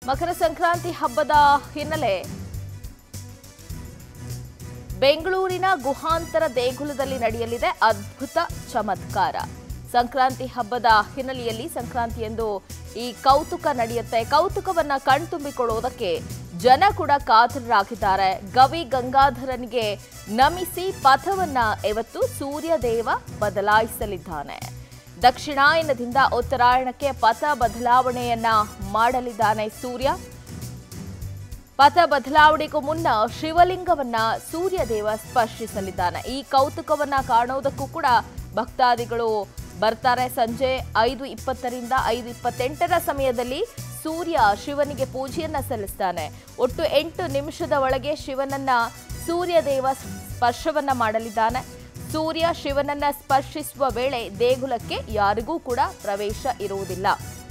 ಮಕರ ಸಂಕ್ರಾಂತಿ ಹಬ್ಬದ ಹಿನ್ನೆಲೆ ಬೆಂಗಳೂರಿನ ಗುಹಾಂತರ ದೇಗುಲದಲ್ಲಿ ನಡೆಯಲಿದೆ ಅದ್ಭುತ ಚಮತ್ಕಾರ ಸಂಕ್ರಾಂತಿ ಹಬ್ಬದ ಹಿನ್ನೆಲೆಯಲ್ಲಿ ಸಂಕ್ರಾಂತಿಯಂದು ಈ ಕೌತುಕ ನಡೆಯುತ್ತೆ ಕೌತುಕವನ್ನ ಕಣ್ತುಂಬಿಕೊಳ್ಳುವುದಕ್ಕೆ ಜನ ಕೂಡ ಕಾತರರಾಗಿದ್ದಾರೆ ಗವಿ ಗಂಗಾಧರನಿಗೆ ನಮಿಸಿ ಪಥವನ್ನ ಇವತ್ತು ಸೂರ್ಯದೇವ ಬದಲಾಯಿಸಲಿದ್ದಾನೆ ದಕ್ಷಿಣಾಯನದಿಂದ ಉತ್ತರಾಯಣಕ್ಕೆ ಪಥ ಬದಲಾವಣೆಯನ್ನ ಮಾಡಲಿದ್ದಾನೆ ಸೂರ್ಯ ಪಥ ಬದಲಾವಣೆಗೂ ಮುನ್ನ ಶಿವಲಿಂಗವನ್ನ ಸೂರ್ಯದೇವ ಸ್ಪರ್ಶಿಸಲಿದ್ದಾನೆ ಈ ಕೌತುಕವನ್ನ ಕಾಣುವುದಕ್ಕೂ ಕೂಡ ಭಕ್ತಾದಿಗಳು ಬರ್ತಾರೆ ಸಂಜೆ ಐದು ಇಪ್ಪತ್ತರಿಂದ ಐದು ಇಪ್ಪತ್ತೆಂಟರ ಸಮಯದಲ್ಲಿ ಸೂರ್ಯ ಶಿವನಿಗೆ ಪೂಜೆಯನ್ನ ಸಲ್ಲಿಸ್ತಾನೆ ಒಟ್ಟು ಎಂಟು ನಿಮಿಷದ ಒಳಗೆ ಶಿವನನ್ನ ಸೂರ್ಯದೇವ ಸ್ಪರ್ಶವನ್ನ ಮಾಡಲಿದ್ದಾನೆ ಸೂರ್ಯ ಶಿವನನ್ನ ಸ್ಪರ್ಶಿಸುವ ವೇಳೆ ದೇಗುಲಕ್ಕೆ ಯಾರಿಗೂ ಕೂಡ ಪ್ರವೇಶ ಇರುವುದಿಲ್ಲ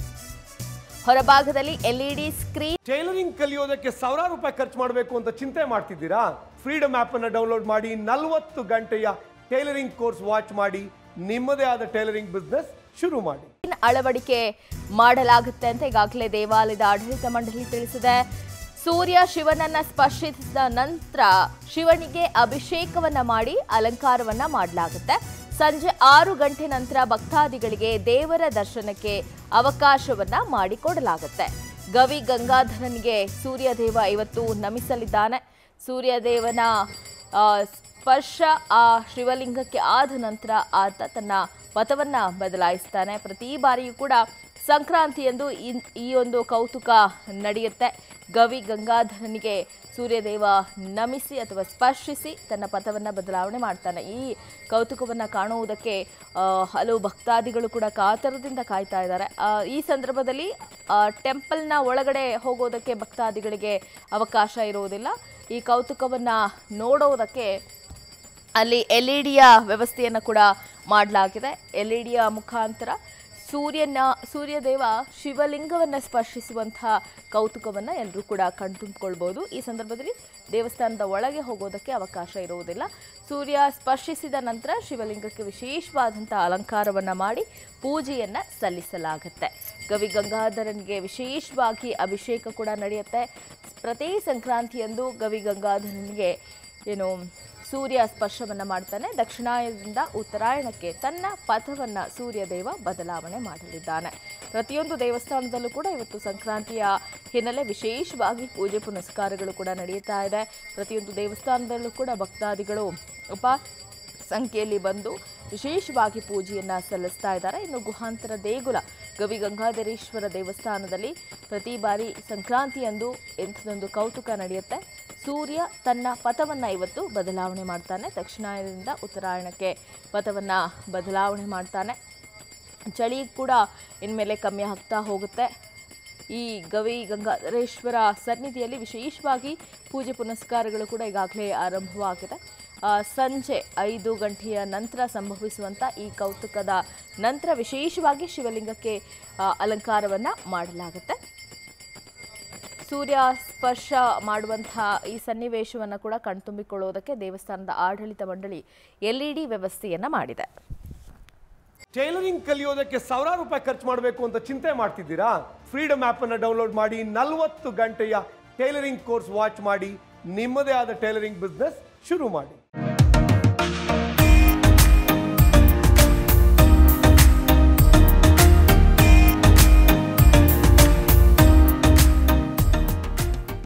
ಹೊರಭಾಗದಲ್ಲಿ ಎಲ್ಇಡಿ ಸ್ಕ್ರೀನ್ ಟೈಲರಿಂಗ್ ಕಲಿಯೋದಕ್ಕೆ ಸಾವಿರಾರು ರೂಪಾಯಿ ಖರ್ಚು ಮಾಡಬೇಕು ಅಂತ ಚಿಂತೆ ಮಾಡ್ತಿದ್ದೀರಾ ಫ್ರೀಡಮ್ ಆಪ್ ಅನ್ನ ಡೌನ್ಲೋಡ್ ಮಾಡಿ ನಲವತ್ತು ಗಂಟೆಯ ಟೈಲರಿಂಗ್ ಕೋರ್ಸ್ ವಾಚ್ ಮಾಡಿ ನಿಮ್ಮದೇ ಆದ ಟೈಲರಿಂಗ್ ಬಿಸ್ನೆಸ್ ಶುರು ಮಾಡಿ ಅಳವಡಿಕೆ ಮಾಡಲಾಗುತ್ತೆ ಅಂತ ಈಗಾಗಲೇ ದೇವಾಲಯದ ಆಡಳಿತ ಮಂಡಳಿ ತಿಳಿಸಿದೆ ಸೂರ್ಯ ಶಿವನನ್ನ ಸ್ಪರ್ಶಿಸಿದ ನಂತರ ಶಿವನಿಗೆ ಅಭಿಷೇಕವನ್ನ ಮಾಡಿ ಅಲಂಕಾರವನ್ನ ಮಾಡಲಾಗುತ್ತೆ ಸಂಜೆ ಆರು ಗಂಟೆ ನಂತರ ಭಕ್ತಾದಿಗಳಿಗೆ ದೇವರ ದರ್ಶನಕ್ಕೆ ಅವಕಾಶವನ್ನ ಮಾಡಿಕೊಡಲಾಗುತ್ತೆ ಗವಿ ಗಂಗಾಧರನಿಗೆ ಸೂರ್ಯದೇವ ಇವತ್ತು ನಮಿಸಲಿದ್ದಾನೆ ಸೂರ್ಯದೇವನ ಆ, ಸ್ಪರ್ಶ ಆ ಶಿವಲಿಂಗಕ್ಕೆ ಆದ ನಂತರ ಆತ ತನ್ನ ಪಥವನ್ನ ಬದಲಾಯಿಸ್ತಾನೆ ಪ್ರತಿ ಬಾರಿಯೂ ಕೂಡ ಸಂಕ್ರಾಂತಿಯಂದು ಇನ್- ಈ ಒಂದು ಕೌತುಕ ನಡೆಯುತ್ತೆ ಗವಿ ಗಂಗಾಧರನಿಗೆ ಸೂರ್ಯದೇವ ನಮಿಸಿ ಅಥವಾ ಸ್ಪರ್ಶಿಸಿ ತನ್ನ ಪಥವನ್ನು ಬದಲಾವಣೆ ಮಾಡ್ತಾನೆ ಈ ಕೌತುಕವನ್ನು ಕಾಣುವುದಕ್ಕೆ ಆ, ಹಲವು ಭಕ್ತಾದಿಗಳು ಕೂಡ ಕಾತರದಿಂದ ಕಾಯ್ತಾ ಇದ್ದಾರೆ ಆ, ಈ ಸಂದರ್ಭದಲ್ಲಿ ಆ, ಟೆಂಪಲ್ನ ಒಳಗಡೆ ಹೋಗೋದಕ್ಕೆ ಭಕ್ತಾದಿಗಳಿಗೆ ಅವಕಾಶ ಇರುವುದಿಲ್ಲ ಈ ಕೌತುಕವನ್ನು ನೋಡೋದಕ್ಕೆ ಅಲ್ಲಿ ಎಲ್ ಇ ಡಿಯ ವ್ಯವಸ್ಥೆಯನ್ನು ಕೂಡ ಮಾಡಲಾಗಿದೆ ಎಲ್ ಇ ಡಿಯ ಮುಖಾಂತರ ಸೂರ್ಯನ ಸೂರ್ಯದೇವ ಶಿವಲಿಂಗವನ್ನು ಸ್ಪರ್ಶಿಸುವಂತಹ ಕೌತುಕವನ್ನು ಎಲ್ಲರೂ ಕೂಡ ಕಣ್ತುಂಬಿಕೊಳ್ಬೋದು ಈ ಸಂದರ್ಭದಲ್ಲಿ ದೇವಸ್ಥಾನದ ಒಳಗೆ ಹೋಗೋದಕ್ಕೆ ಅವಕಾಶ ಇರುವುದಿಲ್ಲ ಸೂರ್ಯ ಸ್ಪರ್ಶಿಸಿದ ನಂತರ ಶಿವಲಿಂಗಕ್ಕೆ ವಿಶೇಷವಾದಂಥ ಅಲಂಕಾರವನ್ನು ಮಾಡಿ ಪೂಜೆಯನ್ನು ಸಲ್ಲಿಸಲಾಗುತ್ತೆ ಗವಿ ಗಂಗಾಧರನಿಗೆ ವಿಶೇಷವಾಗಿ ಅಭಿಷೇಕ ಕೂಡ ನಡೆಯುತ್ತೆ ಪ್ರತಿ ಸಂಕ್ರಾಂತಿಯಂದು ಗವಿ ಗಂಗಾಧರನಿಗೆ ಏನು ಸೂರ್ಯ ಸ್ಪರ್ಶವನ್ನು ಮಾಡ್ತಾನೆ ದಕ್ಷಿಣಾಯನದಿಂದ ಉತ್ತರಾಯಣಕ್ಕೆ ತನ್ನ ಪಥವನ್ನು ಸೂರ್ಯದೇವ ಬದಲಾವಣೆ ಮಾಡಲಿದ್ದಾನೆ ಪ್ರತಿಯೊಂದು ದೇವಸ್ಥಾನದಲ್ಲೂ ಕೂಡ ಇವತ್ತು ಸಂಕ್ರಾಂತಿಯ ಹಿನ್ನೆಲೆ ವಿಶೇಷವಾಗಿ ಪೂಜೆ ಪುನಸ್ಕಾರಗಳು ಕೂಡ ನಡೆಯುತ್ತಾ ಇದೆ ಪ್ರತಿಯೊಂದು ದೇವಸ್ಥಾನದಲ್ಲೂ ಕೂಡ ಭಕ್ತಾದಿಗಳು ಉಪ ಸಂಖ್ಯೆಯಲ್ಲಿ ಬಂದು ವಿಶೇಷವಾಗಿ ಪೂಜೆಯನ್ನು ಸಲ್ಲಿಸ್ತಾ ಇದ್ದಾರೆ ಇನ್ನು ಗುಹಾಂತರ ದೇಗುಲ ಗವಿ ಗಂಗಾಧರೇಶ್ವರ ದೇವಸ್ಥಾನದಲ್ಲಿ ಪ್ರತಿ ಬಾರಿ ಸಂಕ್ರಾಂತಿಯಂದು ಎಂಥದೊಂದು ಕೌತುಕ ನಡೆಯುತ್ತೆ ಸೂರ್ಯ ತನ್ನ ಪಥವನ್ನು ಇವತ್ತು ಬದಲಾವಣೆ ಮಾಡ್ತಾನೆ ದಕ್ಷಿಣಾಯನದಿಂದ ಉತ್ತರಾಯಣಕ್ಕೆ ಪಥವನ್ನು ಬದಲಾವಣೆ ಮಾಡ್ತಾನೆ ಚಳಿ ಕೂಡ ಇನ್ಮೇಲೆ ಕಮ್ಮಿ ಆಗ್ತಾ ಹೋಗುತ್ತೆ ಈ ಗವಿ ಗಂಗಾಧರೇಶ್ವರ ಸನ್ನಿಧಿಯಲ್ಲಿ ವಿಶೇಷವಾಗಿ ಪೂಜೆ ಪುನಸ್ಕಾರಗಳು ಕೂಡ ಈಗಾಗಲೇ ಆರಂಭವಾಗಿದೆ ಆ, ಸಂಜೆ ಐದು ಗಂಟೆಯ ನಂತರ ಸಂಭವಿಸುವಂಥ ಈ ಕೌತುಕದ ನಂತರ ವಿಶೇಷವಾಗಿ ಶಿವಲಿಂಗಕ್ಕೆ ಅಲಂಕಾರವನ್ನು ಮಾಡಲಾಗುತ್ತೆ ಸೂರ್ಯ ಸ್ಪರ್ಶ ಮಾಡುವಂತಹ ಈ ಸನ್ನಿವೇಶವನ್ನು ಕೂಡ ಕಣ್ತುಂಬಿಕೊಳ್ಳುವುದಕ್ಕೆ ದೇವಸ್ಥಾನದ ಆಡಳಿತ ಮಂಡಳಿ ಎಲ್ ಇ ಡಿ ವ್ಯವಸ್ಥೆಯನ್ನು ಮಾಡಿದೆ ಟೈಲರಿಂಗ್ ಕಲಿಯೋದಕ್ಕೆ ಸಾವಿರಾರು ರೂಪಾಯಿ ಖರ್ಚು ಮಾಡಬೇಕು ಅಂತ ಚಿಂತೆ ಮಾಡ್ತಿದ್ದೀರಾ ಫ್ರೀಡಮ್ ಆಪ್ ಅನ್ನ ಡೌನ್ಲೋಡ್ ಮಾಡಿ ನಲವತ್ತು ಗಂಟೆಯ ಟೈಲರಿಂಗ್ ಕೋರ್ಸ್ ವಾಚ್ ಮಾಡಿ ನಿಮ್ಮದೇ ಆದ ಟೈಲರಿಂಗ್ ಬಿಸ್ನೆಸ್ ಶುರು ಮಾಡಿ